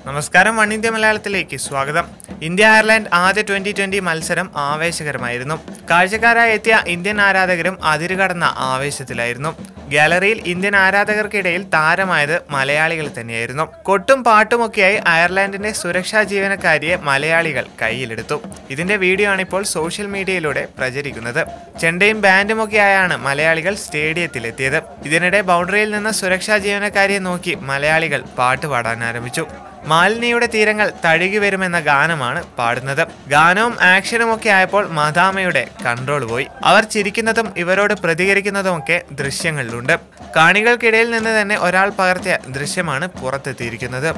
നമസ്കാരം one India മലയാളത്തിലേക്ക് സ്വാഗതം ഇന്ത്യ അയർലൻഡ് ആദ്യ ട്വന്റി ട്വന്റി മത്സരം ആവേശകരമായിരുന്നു കാഴ്ചക്കാരായി എത്തിയ ഇന്ത്യൻ ആരാധകരും അതിരുകടന്ന ആവേശത്തിലായിരുന്നു ഗാലറിയിൽ ഇന്ത്യൻ ആരാധകർക്കിടയിൽ താരമായത് മലയാളികൾ തന്നെയായിരുന്നു കൊട്ടും പാട്ടുമൊക്കെയായി അയർലൻഡിന്റെ സുരക്ഷാ ജീവനക്കാരിയെ മലയാളികൾ കയ്യിലെടുത്തു ഇതിന്റെ വീഡിയോ ആണ് ഇപ്പോൾ സോഷ്യൽ മീഡിയയിലൂടെ പ്രചരിക്കുന്നത് ചെണ്ടയും ബാൻഡുമൊക്കെയായാണ് മലയാളികൾ സ്റ്റേഡിയത്തിലെത്തിയത് ഇതിനിടെ ബൗണ്ടറിയിൽ നിന്ന് സുരക്ഷാ ജീവനക്കാരിയെ നോക്കി മലയാളികൾ പാട്ട് പാടാൻ ആരംഭിച്ചു മാലിന്യയുടെ തീരങ്ങൾ തഴുകി വരുമെന്ന ഗാനമാണ് പാടുന്നത് ഗാനവും ആക്ഷനും ഒക്കെ ആയപ്പോൾ മദാമയുടെ കൺട്രോൾ പോയി അവർ ചിരിക്കുന്നതും ഇവരോട് പ്രതികരിക്കുന്നതുമൊക്കെ ദൃശ്യങ്ങളിലുണ്ട് കാണികൾക്കിടയിൽ നിന്ന് തന്നെ ഒരാൾ പകർത്തിയ ദൃശ്യമാണ് പുറത്തെത്തിയിരിക്കുന്നത്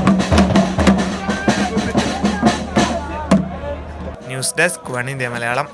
news desk one India Malayalam